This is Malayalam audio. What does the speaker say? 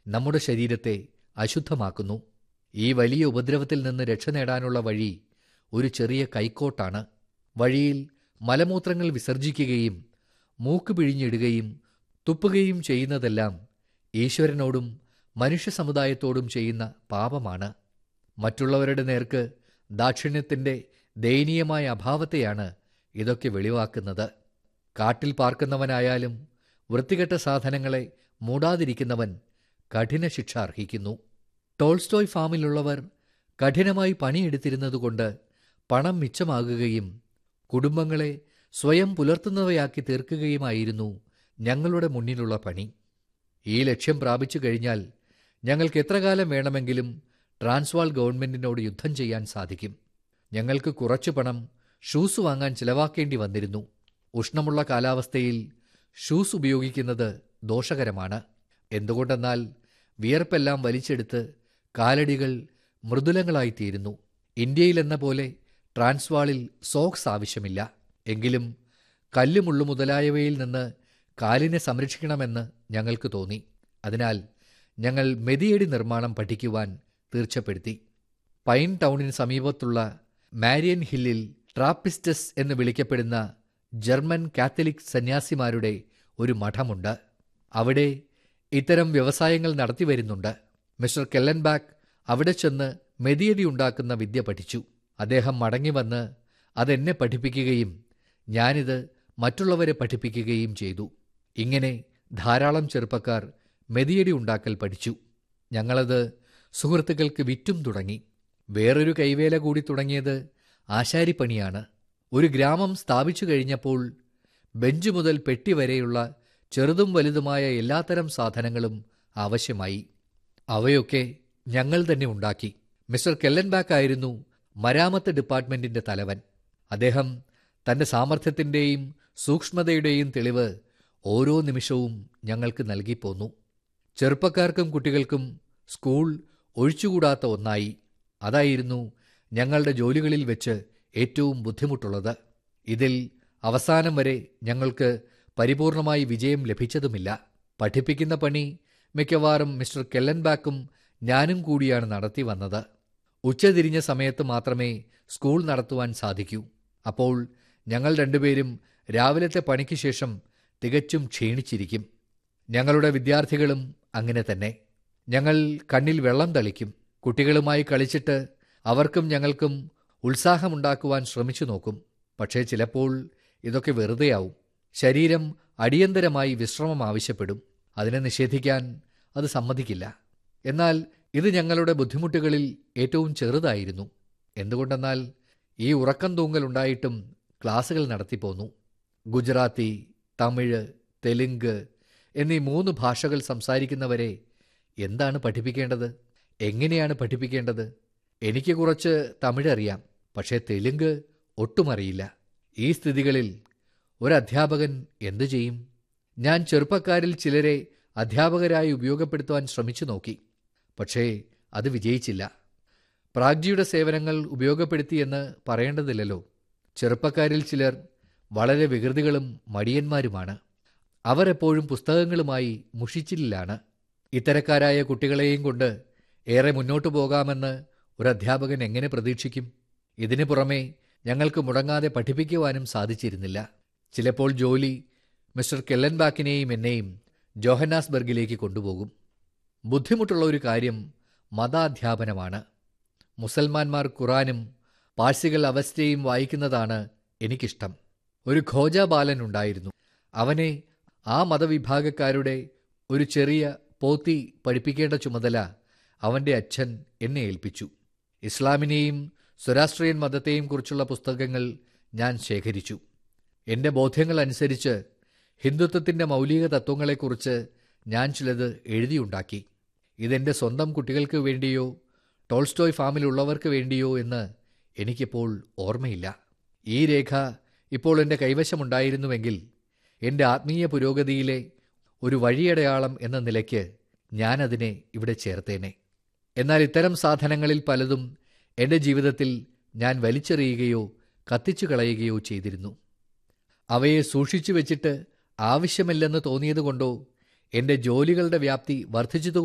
നമ്മുടെ ശരീരത്തെ അശുദ്ധമാക്കുന്നു ഈ വലിയ ഉപദ്രവത്തിൽ നിന്ന് രക്ഷ നേടാനുള്ള വഴി ഒരു ചെറിയ കൈക്കോട്ടാണ് വഴിയിൽ മലമൂത്രങ്ങൾ വിസർജിക്കുകയും മൂക്ക് പിഴിഞ്ഞിടുകയും തുപ്പുകയും ചെയ്യുന്നതെല്ലാം ഈശ്വരനോടും മനുഷ്യ സമുദായത്തോടും ചെയ്യുന്ന പാപമാണ് മറ്റുള്ളവരുടെ നേർക്ക് ദാക്ഷിണ്യത്തിൻ്റെ ദയനീയമായ അഭാവത്തെയാണ് ഇതൊക്കെ വെളിവാക്കുന്നത് കാട്ടിൽ പാർക്കുന്നവനായാലും വൃത്തികെട്ട സാധനങ്ങളെ മൂടാതിരിക്കുന്നവൻ കഠിന ശിക്ഷ അർഹിക്കുന്നു ടോൾസ്റ്റോയ് ഫാമിലുള്ളവർ കഠിനമായി പണിയെടുത്തിരുന്നതുകൊണ്ട് പണം മിച്ചമാകുകയും കുടുംബങ്ങളെ സ്വയം പുലർത്തുന്നവയാക്കി തീർക്കുകയുമായിരുന്നു ഞങ്ങളുടെ മുന്നിലുള്ള പണി ഈ ലക്ഷ്യം പ്രാപിച്ചു കഴിഞ്ഞാൽ ഞങ്ങൾക്ക് എത്ര കാലം വേണമെങ്കിലും ട്രാൻസ്വാൾ ഗവൺമെന്റിനോട് യുദ്ധം ചെയ്യാൻ സാധിക്കും ഞങ്ങൾക്ക് കുറച്ചു പണം ഷൂസ് വാങ്ങാൻ ചിലവാക്കേണ്ടി വന്നിരുന്നു ഉഷ്ണമുള്ള കാലാവസ്ഥയിൽ ഷൂസ് ഉപയോഗിക്കുന്നത് ദോഷകരമാണ് എന്തുകൊണ്ടെന്നാൽ വിയർപ്പെല്ലാം വലിച്ചെടുത്ത് കാലടികൾ മൃദുലങ്ങളായിത്തീരുന്നു ഇന്ത്യയിലെന്ന പോലെ ട്രാൻസ്വാളിൽ സോക്സ് ആവശ്യമില്ല എങ്കിലും കല്ലുമുള്ളു മുതലായവയിൽ നിന്ന് കാലിനെ സംരക്ഷിക്കണമെന്ന് ഞങ്ങൾക്ക് തോന്നി അതിനാൽ ഞങ്ങൾ മെതിയടി നിർമ്മാണം പഠിക്കുവാൻ തീർച്ചപ്പെടുത്തി പൈൻ ടൗണിന് സമീപത്തുള്ള മാരിയൻ ഹില്ലിൽ ട്രാപ്പിസ്റ്റസ് എന്ന് വിളിക്കപ്പെടുന്ന ജർമ്മൻ കാത്തലിക് സന്യാസിമാരുടെ ഒരു മഠമുണ്ട് അവിടെ ഇത്തരം വ്യവസായങ്ങൾ നടത്തിവരുന്നുണ്ട് മിസ്റ്റർ കെല്ലൻബാക്ക് അവിടെ ചെന്ന് മെതിയടി ഉണ്ടാക്കുന്ന വിദ്യ പഠിച്ചു അദ്ദേഹം മടങ്ങി വന്ന് അതെന്നെ പഠിപ്പിക്കുകയും ഞാനിത് മറ്റുള്ളവരെ പഠിപ്പിക്കുകയും ചെയ്തു ഇങ്ങനെ ധാരാളം ചെറുപ്പക്കാർ മെതിയടി ഉണ്ടാക്കൽ പഠിച്ചു ഞങ്ങളത് സുഹൃത്തുക്കൾക്ക് വിറ്റും തുടങ്ങി വേറൊരു കൈവേല കൂടി തുടങ്ങിയത് ആശാരിപ്പണിയാണ് ഒരു ഗ്രാമം സ്ഥാപിച്ചു കഴിഞ്ഞപ്പോൾ ബെഞ്ച് മുതൽ പെട്ടി വരെയുള്ള ചെറുതും വലുതുമായ എല്ലാത്തരം സാധനങ്ങളും ആവശ്യമായി അവയൊക്കെ ഞങ്ങൾ തന്നെ ഉണ്ടാക്കി മിസ്റ്റർ കെല്ലൻബാക്ക് ആയിരുന്നു മരാമത്ത് ഡിപ്പാർട്ട്മെന്റിന്റെ തലവൻ അദ്ദേഹം തന്റെ സാമർഥ്യത്തിന്റെയും സൂക്ഷ്മതയുടെയും തെളിവ് ഓരോ നിമിഷവും ഞങ്ങൾക്ക് നൽകിപ്പോന്നു ചെറുപ്പക്കാർക്കും കുട്ടികൾക്കും സ്കൂൾ ഒഴിച്ചുകൂടാത്ത ഒന്നായി അതായിരുന്നു ഞങ്ങളുടെ ജോലികളിൽ വെച്ച് ഏറ്റവും ബുദ്ധിമുട്ടുള്ളത് ഇതിൽ അവസാനം വരെ ഞങ്ങൾക്ക് പരിപൂർണമായി വിജയം ലഭിച്ചതുമില്ല പഠിപ്പിക്കുന്ന പണി മിക്കവാറും മിസ്റ്റർ കെല്ലൻബാക്കും ഞാനും കൂടിയാണ് നടത്തി വന്നത് ഉച്ചതിരിഞ്ഞ സമയത്ത് മാത്രമേ സ്കൂൾ നടത്തുവാൻ സാധിക്കൂ അപ്പോൾ ഞങ്ങൾ രണ്ടുപേരും രാവിലത്തെ പണിക്ക് ശേഷം തികച്ചും ക്ഷീണിച്ചിരിക്കും ഞങ്ങളുടെ വിദ്യാർത്ഥികളും അങ്ങനെ തന്നെ ഞങ്ങൾ കണ്ണിൽ വെള്ളം തളിക്കും കുട്ടികളുമായി കളിച്ചിട്ട് അവർക്കും ഞങ്ങൾക്കും ഉത്സാഹമുണ്ടാക്കുവാൻ ശ്രമിച്ചു നോക്കും പക്ഷേ ചിലപ്പോൾ ഇതൊക്കെ വെറുതെയാവും ശരീരം അടിയന്തരമായി വിശ്രമം ആവശ്യപ്പെടും അതിനെ നിഷേധിക്കാൻ അത് സമ്മതിക്കില്ല എന്നാൽ ഇത് ഞങ്ങളുടെ ബുദ്ധിമുട്ടുകളിൽ ഏറ്റവും ചെറുതായിരുന്നു എന്തുകൊണ്ടെന്നാൽ ഈ ഉറക്കം തൂങ്ങലുണ്ടായിട്ടും ക്ലാസുകൾ നടത്തിപ്പോന്നു ഗുജറാത്തി തമിഴ് തെലുങ്ക് എന്നീ മൂന്ന് ഭാഷകൾ സംസാരിക്കുന്നവരെ എന്താണ് പഠിപ്പിക്കേണ്ടത് എങ്ങനെയാണ് പഠിപ്പിക്കേണ്ടത് എനിക്ക് കുറച്ച് തമിഴ് അറിയാം പക്ഷേ തെലുങ്ക് ഒട്ടും അറിയില്ല ഈ സ്ഥിതികളിൽ ഒരു അധ്യാപകൻ എന്തു ചെയ്യും ഞാൻ ചെറുപ്പക്കാരിൽ ചിലരെ അധ്യാപകരായി ഉപയോഗപ്പെടുത്തുവാൻ ശ്രമിച്ചു നോക്കി പക്ഷേ അത് വിജയിച്ചില്ല പ്രാഗ്ജിയുടെ സേവനങ്ങൾ ഉപയോഗപ്പെടുത്തിയെന്ന് പറയേണ്ടതില്ലല്ലോ ചെറുപ്പക്കാരിൽ ചിലർ വളരെ വികൃതികളും മടിയന്മാരുമാണ് അവർ എപ്പോഴും പുസ്തകങ്ങളുമായി മുഷിച്ചിലാണ് ഇത്തരക്കാരായ കുട്ടികളെയും കൊണ്ട് ഏറെ മുന്നോട്ടു പോകാമെന്ന് ഒരു അധ്യാപകൻ എങ്ങനെ പ്രതീക്ഷിക്കും ഇതിനു പുറമെ ഞങ്ങൾക്ക് മുടങ്ങാതെ പഠിപ്പിക്കുവാനും സാധിച്ചിരുന്നില്ല ചിലപ്പോൾ ജോലി മിസ്റ്റർ കെല്ലൻബാക്കിനെയും എന്നെയും ജോഹന്നാസ്ബർഗിലേക്ക് കൊണ്ടുപോകും ബുദ്ധിമുട്ടുള്ള ഒരു കാര്യം മതാധ്യാപനമാണ് മുസൽമാന്മാർ ഖുറാനും പാഴ്സികൾ അവസ്ഥയും വായിക്കുന്നതാണ് എനിക്കിഷ്ടം ഒരു ഖോജ ബാലൻ ഉണ്ടായിരുന്നു അവനെ ആ മതവിഭാഗക്കാരുടെ ഒരു ചെറിയ പോത്തി പഠിപ്പിക്കേണ്ട ചുമതല അവന്റെ അച്ഛൻ എന്നെ ഏൽപ്പിച്ചു ഇസ്ലാമിനെയും സ്വരാഷ്ട്രീയൻ മതത്തെയും കുറിച്ചുള്ള പുസ്തകങ്ങൾ ഞാൻ ശേഖരിച്ചു എന്റെ ബോധ്യങ്ങൾ അനുസരിച്ച് ഹിന്ദുത്വത്തിന്റെ മൗലിക തത്വങ്ങളെക്കുറിച്ച് ഞാൻ ചിലത് എഴുതിയുണ്ടാക്കി ഇതെന്റെ സ്വന്തം കുട്ടികൾക്ക് വേണ്ടിയോ ടോൾസ്റ്റോയ് ഫാമിലുള്ളവർക്ക് വേണ്ടിയോ എന്ന് എനിക്കിപ്പോൾ ഓർമ്മയില്ല ഈ രേഖ ഇപ്പോൾ എൻ്റെ കൈവശമുണ്ടായിരുന്നുവെങ്കിൽ എൻ്റെ ആത്മീയ പുരോഗതിയിലെ ഒരു വഴിയടയാളം എന്ന നിലയ്ക്ക് ഞാനതിനെ ഇവിടെ ചേർത്തേനെ എന്നാൽ ഇത്തരം സാധനങ്ങളിൽ പലതും എൻ്റെ ജീവിതത്തിൽ ഞാൻ വലിച്ചെറിയുകയോ കത്തിച്ചു കളയുകയോ ചെയ്തിരുന്നു അവയെ സൂക്ഷിച്ചു വെച്ചിട്ട് ആവശ്യമില്ലെന്ന് തോന്നിയതുകൊണ്ടോ എൻ്റെ ജോലികളുടെ വ്യാപ്തി വർദ്ധിച്ചതുകൊണ്ടോ